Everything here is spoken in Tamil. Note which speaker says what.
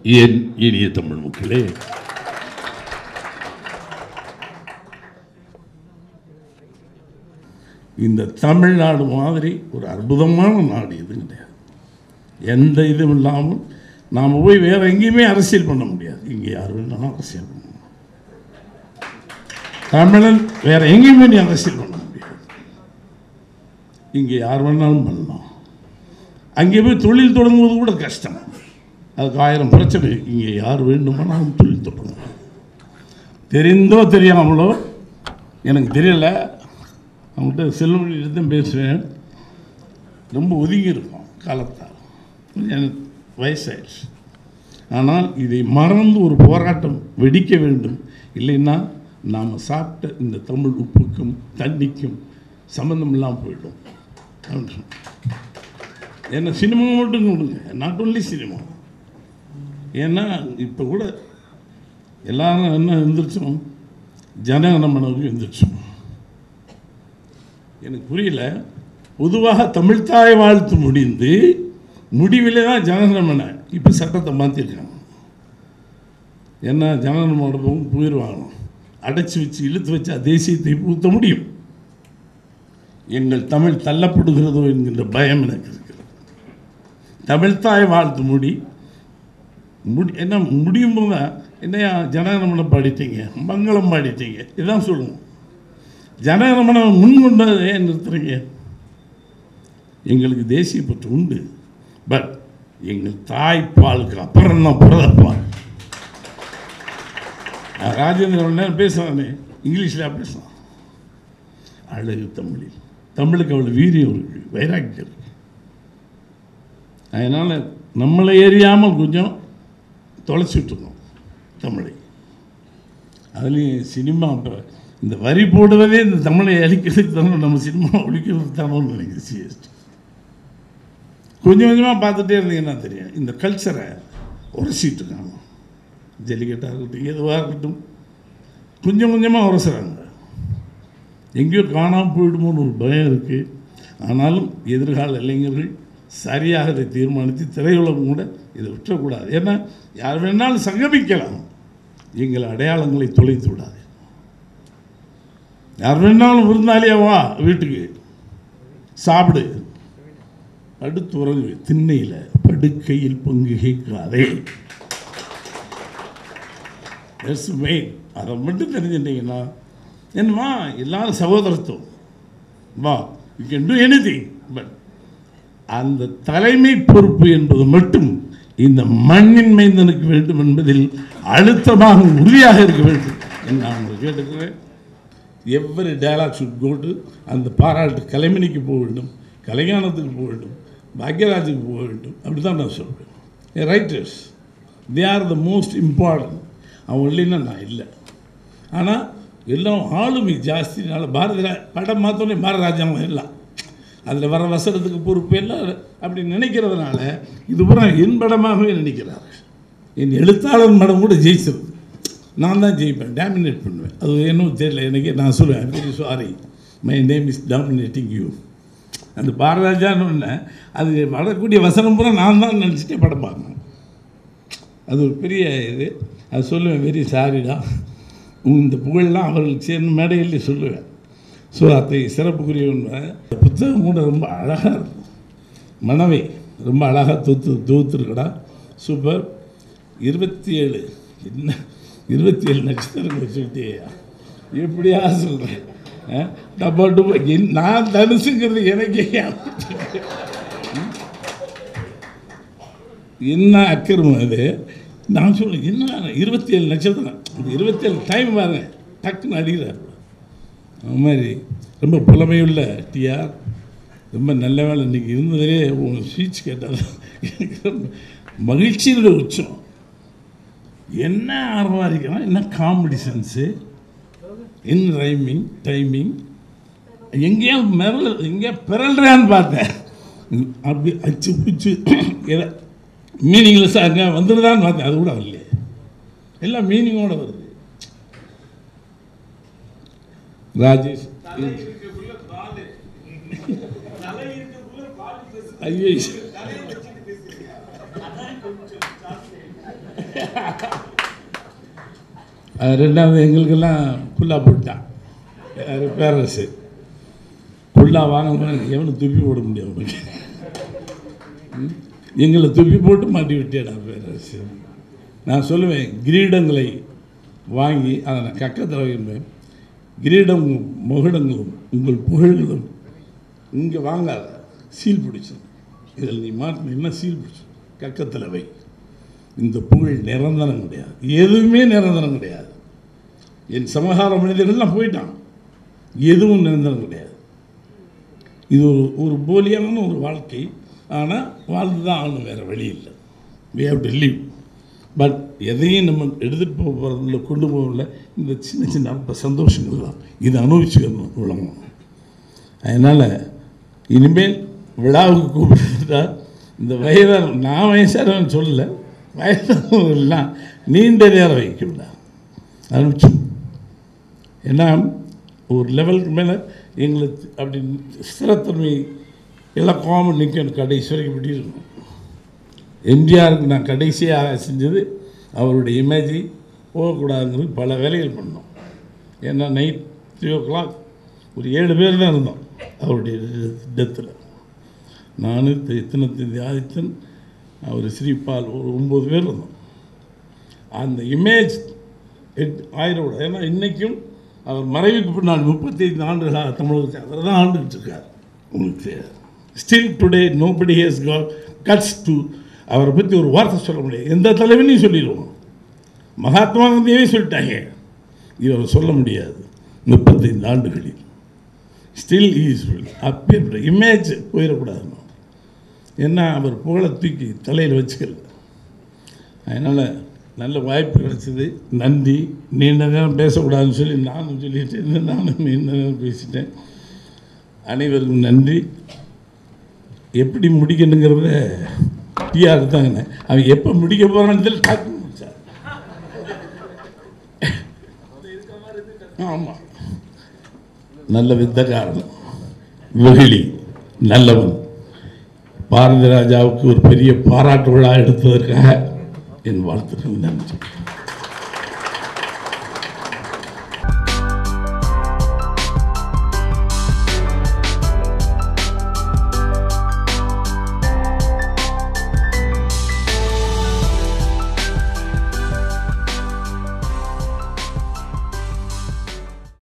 Speaker 1: என் இனிய தமிழ் மக்களே இந்த தமிழ்நாடு மாதிரி ஒரு அற்புதமான நாடு இது கிடையாது எந்த இதுவும் இல்லாமல் நாம் போய் வேற எங்கேயுமே அரசியல் பண்ண முடியாது இங்கே யார் வேணாலும் அரசியல் பண்ணலாம் தமிழன் வேற எங்கேயுமே நீ அரசியல் பண்ண முடியாது இங்கே யார் வேணாலும் பண்ணலாம் அங்கே போய் தொழில் தொடங்குவது கூட கஷ்டம் அதுக்கு ஆயிரம் பிரச்சனை இங்கே யார் வேண்டுமானாலும் தொழில் தொடங்கலாம் தெரிந்தோ தெரியாமலோ எனக்கு தெரியல அவங்ககிட்ட செல்வமொழியில தான் பேசுவேன் ரொம்ப ஒதுங்கி இருக்கும் காலத்தால் எனக்கு வயசாயிடுச்சு ஆனால் இதை மறந்து ஒரு போராட்டம் வெடிக்க வேண்டும் இல்லைன்னா நாம் சாப்பிட்ட இந்த தமிழ் உப்புக்கும் தண்ணிக்கும் சம்மந்தம் இல்லாமல் போயிடும் அப்படின்னு சொன்னேன். ஏன்னா சினிமா மட்டும் கொடுங்க நாட் ஒன்லி சினிமா ஏன்னா இப்போ கூட எல்லாரும் என்ன எந்திரிச்சோம் ஜனகணமனவுக்கு எந்திரிச்சோம் எனக்கு புரியல பொதுவாக தமிழ்த்தாய் வாழ்த்து முடிந்து முடிவிலே தான் ஜனகணமன இப்போ சட்டத்தை மாற்றிருக்காங்க ஏன்னா ஜனகணமனோட போயிடுவாங்க அடைச்சி வச்சு இழுத்து வச்சா தேசியத்தை பூத்த முடியும் எங்கள் தமிழ் தள்ளப்படுகிறதோ என்கின்ற பயம் எனக்கு இருக்கிறது தமிழ்த்தாய் வாழ்த்து முடி முடி என்ன முடியும் போது என்னையா ஜனகணமனம் பாடிட்டீங்க மங்களம் பாடிட்டீங்க இதான் சொல்லுவோம் ஜனகணமனம் முன் கொண்டதை ஏன் நிறுத்துறீங்க எங்களுக்கு தேசிய பற்று உண்டு பட் எங்கள் தாய்ப்பாலுக்கு அப்புறம் தான் புரதப்பால் ராஜேந்திரன் நேரம் பேசுகிறானே இங்கிலீஷில் பேசுகிறான் அழகு தமிழில் தமிழுக்கு அவ்வளோ வீரியம் இருக்கு வைராக்கியம் இருக்கு அதனால் நம்மளை எறியாமல் கொஞ்சம் தொலைச்சிட்டு இருக்கோம் தமிழை அதுலேயும் சினிமா இப்போ இந்த வரி போடுவதே இந்த தமிழை அழிக்கிறதுக்கு தானே நம்ம சினிமா ஒழிக்கிறதுக்கு தானோன்னு நினைக்கிறேன் சிஎஸ்டி கொஞ்சம் கொஞ்சமாக பார்த்துட்டே இருந்தீங்கன்னா தெரியும் இந்த கல்ச்சரை உரசிட்டு இருக்காங்க ஜல்லிக்கட்டாக இருக்கட்டும் எதுவாக இருக்கட்டும் கொஞ்சம் கொஞ்சமாக உரசுறாங்க எங்கேயோ காணாமல் போயிடுமோன்னு ஒரு பயம் இருக்குது ஆனாலும் எதிர்கால இளைஞர்கள் சரியாக இதை தீர்மானித்து திரையுலகம் கூட இதை விட்டுறக்கூடாது ஏன்னா யார் வேணாலும் சங்கமிக்கலாம் எங்கள் அடையாளங்களை தொலைத்து விடாது யார் வேணாலும் விருந்தாளியா வா வீட்டுக்கு சாப்பிடு அடுத்து உறங்கு திண்ணையில் படுக்கையில் பங்கு கேட்காதே எஸ் மெயின் அதை மட்டும் தெரிஞ்சுட்டீங்கன்னா என்னம்மா எல்லாரும் சகோதரத்துவம் வா you can do anything but அந்த தலைமை பொறுப்பு என்பது மட்டும் இந்த மண்ணின் மைந்தனுக்கு வேண்டும் என்பதில் அழுத்தமாக உறுதியாக இருக்க வேண்டும் என்று நான் உங்களை கேட்டுக்கிறேன் எவ்வரி டயலாக் சுட் கோட்டு அந்த பாராட்டு கலைமணிக்கு போக வேண்டும் கலைஞானத்துக்கு போக வேண்டும் பாக்யராஜுக்கு போக வேண்டும் அப்படி தான் நான் சொல்வேன் writers they are the most important அவங்க இல்லைன்னா நான் இல்லை ஆனால் எல்லாம் ஆளுமை ஜாஸ்தினால பாரதி ரா- படம் மாற்றோன்னே பாரதராஜாவும் எல்லாம் அதில் வர வசனத்துக்கு பொறுப்பு எல்லாம் அப்படி நினைக்கிறதுனால இது பூரா என் படமாகவே நினைக்கிறார் என் எழுத்தாளர் படம் கூட ஜெயிச்சிருது நான் தான் ஜெயிப்பேன் டாமினேட் பண்ணுவேன் அது என்னவோ தெரியல எனக்கு நான் சொல்லுவேன் very sorry my name is dominating you அந்த பாரதராஜான்னு ஒன்று அது வரக்கூடிய வசனம் பூரா நான் தான் நினச்சிட்டே படம் பார்க்கணும் அது ஒரு பெரிய இது அது சொல்லுவேன் வெரி சாரிடா இந்த புகழெல்லாம் அவர்களுக்கு சேர்ந்து மேடையிலே சொல்லுவேன் ஸோ அத்தை சிறப்புக்குரிய ஒன்று இந்த புத்தகம் கூட ரொம்ப அழகாக இருக்கும் மனவை ரொம்ப அழகாக தொத்து தொகுத்துருக்கடா சூப்பர் இருபத்தி ஏழு என்ன இருபத்தி ஏழு நட்சத்திரங்கள் சொல்லிட்டேயா எப்படியா சொல்கிறேன் டப்பா டப்பா என் நான் தனுசுங்கிறது எனக்கே என்ன அக்கிரமம் அது நான் சொல்லுவேன் என்ன இருபத்தி ஏழு நட்சத்திரம் இந்த இருபத்தி ஏழு டைம் பாருங்க டக்குன்னு அடிக்கிறார் அது மாதிரி ரொம்ப புலமையுள்ள டிஆர் ரொம்ப நல்ல வேலை இன்றைக்கி இருந்ததிலே உங்கள் ஸ்பீச் கேட்டால் எனக்கு ரொம்ப மகிழ்ச்சியோட உச்சம் என்ன ஆர்வமாக இருக்கிறான் என்ன comedy sense in rhyming timing எங்கேயோ மிரல் எங்கேயோ பிறல்றான்னு பார்த்தேன் அப்படி அச்சு பிச்சு எதை மீனிங்லெஸ்ஸாக அங்கே வந்துடுதான்னு பார்த்தேன் அது கூட வரலையே எல்லாம் மீனிங்கோட வருது ராஜேஷ் ஐயோ அது ரெண்டாவது எங்களுக்கெல்லாம் குல்லா போட்டான் யாரு பேரரசு குல்லா வாங்கணும் எவனும் துப்பி போட முடியாது ம்? எங்களை துப்பி போட்டு மாட்டி விட்டேடா பேரரசு நான் சொல்லுவேன் கிரீடங்களை வாங்கி அதை நான் கக்கத்தில் வைக்கிறேன் கிரீடம் முகடங்களும் உங்கள் புகழ்களும் இங்கே வாங்காத சீல் பிடிச்சது இதில் நீ மாட்டினா சீல் பிடிச்சு கக்கத்தில் வை இந்த புகழ் நிரந்தரம் கிடையாது எதுவுமே நிரந்தரம் கிடையாது என் சமகால மனிதர்கள்லாம் போயிட்டான் எதுவும் நிரந்தரம் கிடையாது இது ஒரு ஒரு போலியான ஒரு வாழ்க்கை ஆனால் வாழ்ந்து தான் ஆகணும் வேறு வழி இல்லை we have to live but எதையும் நம்ம எடுத்துகிட்டு போக போகிறதில்ல கொண்டு போகல இந்த சின்ன சின்ன அற்ப சந்தோஷங்கள் தான் இதை அனுபவிச்சுக்கணும் உலகம் அதனால் இனிமேல் விழாவுக்கு கூப்பிட்டுட்டா இந்த வயதான நான் வயசானவன் சொல்லலை வயதானவர்கள்லாம் நீண்ட நேரம் வைக்க விடா அனுப்பிச்சு ஏன்னா ஒரு லெவலுக்கு மேலே எங்களுக்கு அப்படி ஸ்திரத்தன்மை இழக்காமல் நிற்கணும் கடைசி வரைக்கும் இப்படி இருக்கணும் எம்ஜிஆருக்கு நான் கடைசியாக செஞ்சது அவருடைய இமேஜை போகக்கூடாதுங்கிறது பல வேலைகள் பண்ணோம் ஏன்னா நைட் த்ரீ ஓ கிளாக் ஒரு ஏழு பேர் தான் இருந்தோம் அவருடைய டெத்தில் நான் இத்தனத்தி ஆதித்தன் அவர் ஸ்ரீபால் ஒரு ஒம்பது பேர் இருந்தோம் அந்த இமேஜ் எட் ஆயிரக்கூடாது ஏன்னா இன்றைக்கும் அவர் மறைவுக்கு பின்னால் முப்பத்தைந்து ஆண்டுகளாக தமிழகத்தை அவர் தான் ஆண்டுகிட்டு இருக்கார் உங்களுக்கு still today nobody has got guts to அவரை பற்றி ஒரு வார்த்தை சொல்ல முடியாது எந்த தலைவனையும் சொல்லிடுவோம் மகாத்மா காந்தியவே சொல்லிட்டாங்க இவர் சொல்ல முடியாது முப்பத்தைந்து ஆண்டுகளில் ஸ்டில் ஈஸ் அப்பேற்பட்ட இமேஜ் போயிடக்கூடாது ஏன்னா அவர் புகழை தூக்கி தலையில் வச்சுக்கல அதனால் நல்ல வாய்ப்பு கிடைச்சது நன்றி நீண்ட நேரம் பேசக்கூடாதுன்னு சொல்லி நானும் சொல்லிட்டேன் நானும் நீண்ட நேரம் பேசிட்டேன் அனைவருக்கும் நன்றி எப்படி முடிக்கணுங்கிறத டிஆர் தாங்க அவன் எப்போ முடிக்க போகிறான்னு சொல்லி டக்குன்னு முடிச்சார் ஆமாம் நல்ல வித்தகாரன் வெகுளி நல்லவன் பாரதி ராஜாவுக்கு ஒரு பெரிய பாராட்டு விழா எடுத்ததற்காக என் வாழ்த்துக்கள் நன்றி